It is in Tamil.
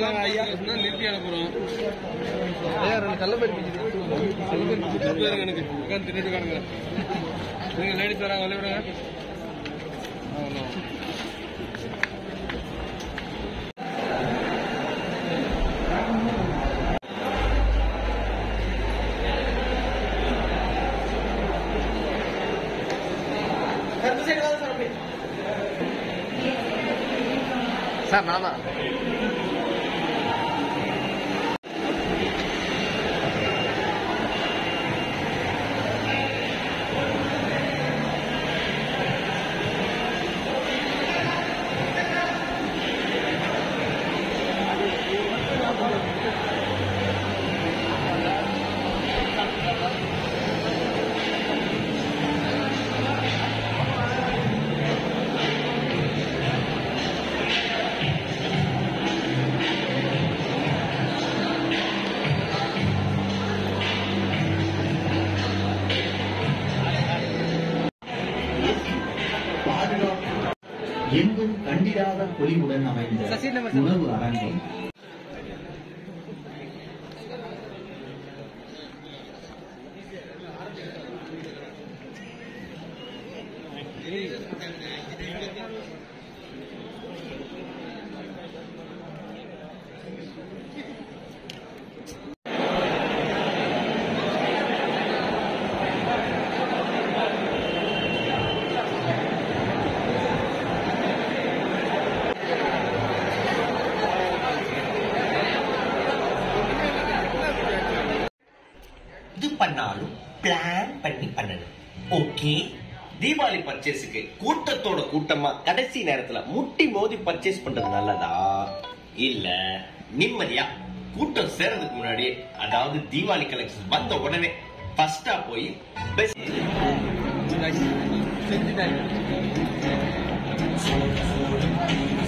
சொன்னாங்க ஐயா நிறுத்தி அனுப்புறோம் ஐயா ரெண்டு கள்ளப்பேர் கள்ளப்பேர் எனக்கு உட்காந்து தின்னுட்டு கிடங்க நீங்க லேடிஸ் வராங்க வெளிய விடுங்க ஆமா சார் நான் தான் எங்கும் கண்டிராத பொலிவுடன் அமைந்த உணவு அரங்கை இது பண்ணாலும் பிளான் பண்ணி பண்ணணும் ஓகே தீபாவளி பர்ச்சேஸுக்கு கூட்டத்தோட கூட்டமா கடைசி நேரத்துல முட்டி மோதி பர்ச்சேஸ் பண்றது நல்லதா இல்ல நிம்மதியா கூட்டம் சேர்றதுக்கு முன்னாடி அதாவது தீபாவளி கலெக்ஷன் வந்த உடனே ஃபர்ஸ்டா போய் பெஸ்ட் செஞ்சுட்டாங்க